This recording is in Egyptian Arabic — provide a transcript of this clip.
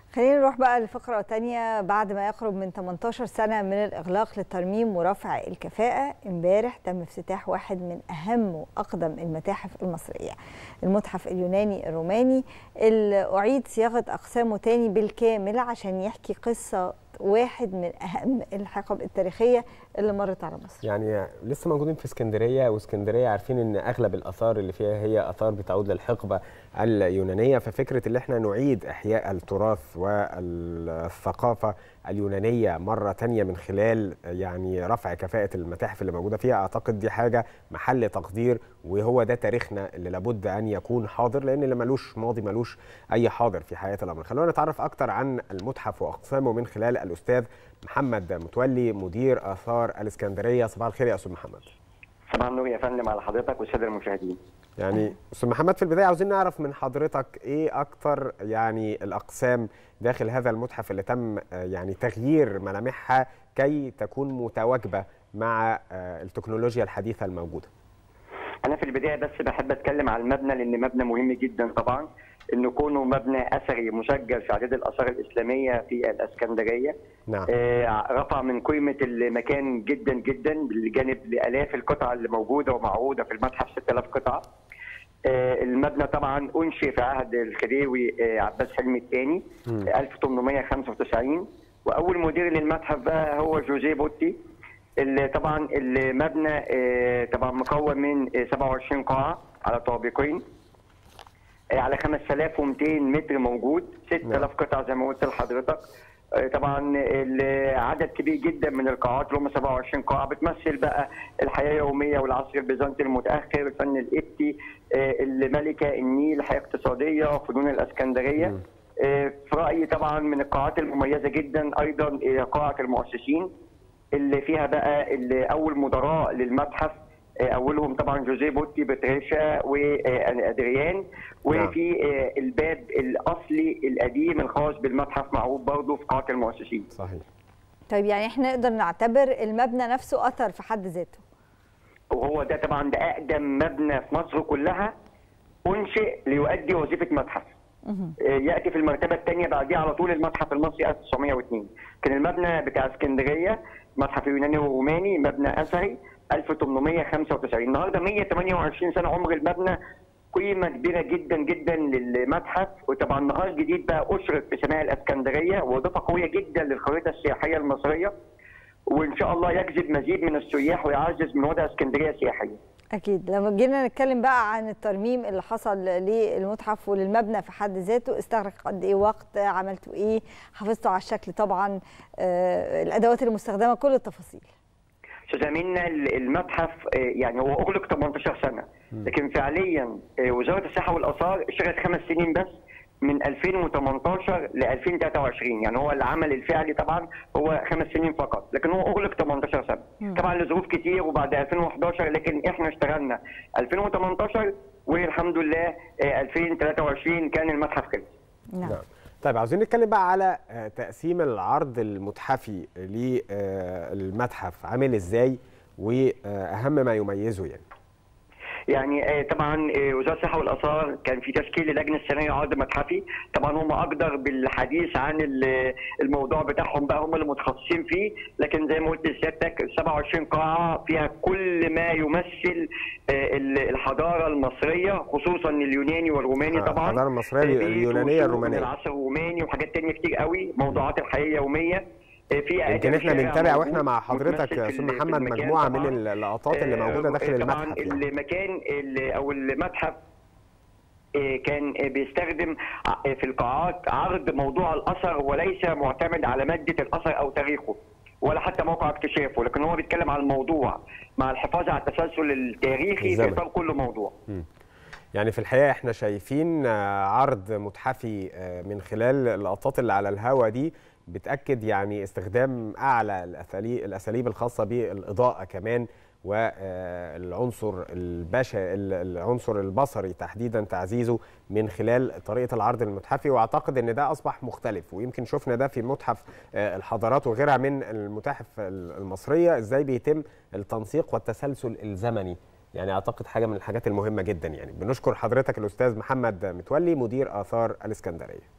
خلينا نروح بقى لفقرة تانية بعد ما يقرب من 18 سنة من الإغلاق للترميم ورفع الكفاءة امبارح تم افتتاح واحد من أهم وأقدم المتاحف المصرية المتحف اليوناني الروماني اللي أعيد صياغة أقسامه تاني بالكامل عشان يحكي قصة واحد من أهم الحقب التاريخية اللي مرت على مصر يعني لسه موجودين في اسكندريه واسكندريه عارفين ان اغلب الاثار اللي فيها هي اثار بتعود للحقبه اليونانيه ففكره ان احنا نعيد احياء التراث والثقافه اليونانيه مره تانية من خلال يعني رفع كفاءه المتاحف اللي موجوده فيها اعتقد دي حاجه محل تقدير وهو ده تاريخنا اللي لابد ان يكون حاضر لان اللي ملوش ماضي ملوش اي حاضر في حياه الامر خلونا نتعرف اكتر عن المتحف واقسامه من خلال الاستاذ محمد متولي مدير اثار الاسكندريه صباح الخير يا استاذ محمد صباح النور يا فندم على حضرتك والساده المشاهدين يعني استاذ محمد في البدايه عاوزين نعرف من حضرتك ايه اكتر يعني الاقسام داخل هذا المتحف اللي تم يعني تغيير ملامحها كي تكون متواجبه مع التكنولوجيا الحديثه الموجوده انا في البدايه بس بحب اتكلم على المبنى لان مبنى مهم جدا طبعا انه كونه مبنى اثري مسجل في عدد الاثار الاسلاميه في الاسكندريه نعم. آه رفع من قيمه المكان جدا جدا بجانب لالاف القطع اللي موجوده ومعروضه في المتحف 6000 قطعه آه المبنى طبعا انشئ في عهد الخديوي آه عباس حلمي الثاني 1895 واول مدير للمتحف بقى هو جوزيه بوتي اللي طبعا المبنى طبعا مكون من 27 قاعه على طابقين على 5200 متر موجود 6000 قطعه زي ما قلت لحضرتك طبعا عدد كبير جدا من القاعات اللي هم 27 قاعه بتمثل بقى الحياه اليوميه والعصر البيزنطي المتاخر الفن القبطي الملكه النيل الحياه الاقتصاديه فنون الاسكندريه في رايي طبعا من القاعات المميزه جدا ايضا قاعه المؤسسين اللي فيها بقى اللي اول مدراء للمتحف اولهم طبعا جوزيه بوتي بتريشا وادريان وفي الباب الاصلي القديم الخاص بالمتحف معروض برضه في قاعه المؤسسين. صحيح. طيب يعني احنا نقدر نعتبر المبنى نفسه اثر في حد ذاته. وهو ده طبعا ده اقدم مبنى في مصر كلها انشئ ليؤدي وظيفه متحف. ياتي في المرتبه الثانيه بعديه على طول المتحف المصري 1902 كان المبنى بتاع اسكندريه متحف يوناني وروماني مبنى اثري 1895 النهارده 128 سنه عمر المبنى قيمه كبيره جدا جدا للمتحف وطبعا نهار جديد بقى اشرف في سماء الاسكندريه واضافه قويه جدا للخريطه السياحيه المصريه وان شاء الله يجذب مزيد من السياح ويعزز من وضع اسكندريه سياحيا. اكيد لما جينا نتكلم بقى عن الترميم اللي حصل للمتحف وللمبنى في حد ذاته استغرق قد ايه وقت عملتوا ايه حافظتوا على الشكل طبعا آه الادوات المستخدمه كل التفاصيل استاذ امينه المتحف يعني هو اغلق 18 سنه لكن فعليا وزاره السياحه والاثار اشتغلت خمس سنين بس من 2018 ل 2023 يعني هو العمل الفعلي طبعا هو خمس سنين فقط لكن هو اغلق 18 سنه مم. طبعا لظروف كتير وبعد 2011 لكن احنا اشتغلنا 2018 والحمد لله 2023 كان المتحف خلص نعم طيب عاوزين نتكلم بقى على تقسيم العرض المتحفي للمتحف عامل ازاي واهم ما يميزه يعني يعني طبعا وزاره الصحه والاثار كان في تشكيل لجنه السنويه عرض متحفي طبعا هم اقدر بالحديث عن الموضوع بتاعهم بقى هم اللي متخصصين فيه لكن زي ما قلت لسيادتك 27 قاعه فيها كل ما يمثل الحضاره المصريه خصوصا اليوناني والروماني طبعا الحضاره المصريه اليونانيه الرومانيه العصر الروماني وحاجات ثانيه كتير قوي موضوعات الحياه اليوميه في يمكن احنا بنتابع واحنا مع حضرتك يا استاذ محمد مجموعه من اللقطات اللي موجوده داخل المتحف يعني. المكان اللي او المتحف كان بيستخدم في القاعات عرض موضوع الاثر وليس معتمد على ماده الاثر او تاريخه ولا حتى موقع اكتشافه لكن هو بيتكلم عن الموضوع مع الحفاظ على التسلسل التاريخي في اطار كل موضوع م. يعني في الحقيقه احنا شايفين عرض متحفي من خلال اللقطات اللي على الهوا دي بتاكد يعني استخدام اعلى الاساليب الخاصه بالاضاءه كمان والعنصر البشري العنصر البصري تحديدا تعزيزه من خلال طريقه العرض المتحفي واعتقد ان ده اصبح مختلف ويمكن شفنا ده في متحف الحضارات وغيرها من المتاحف المصريه ازاي بيتم التنسيق والتسلسل الزمني يعني اعتقد حاجه من الحاجات المهمه جدا يعني بنشكر حضرتك الاستاذ محمد متولي مدير اثار الاسكندريه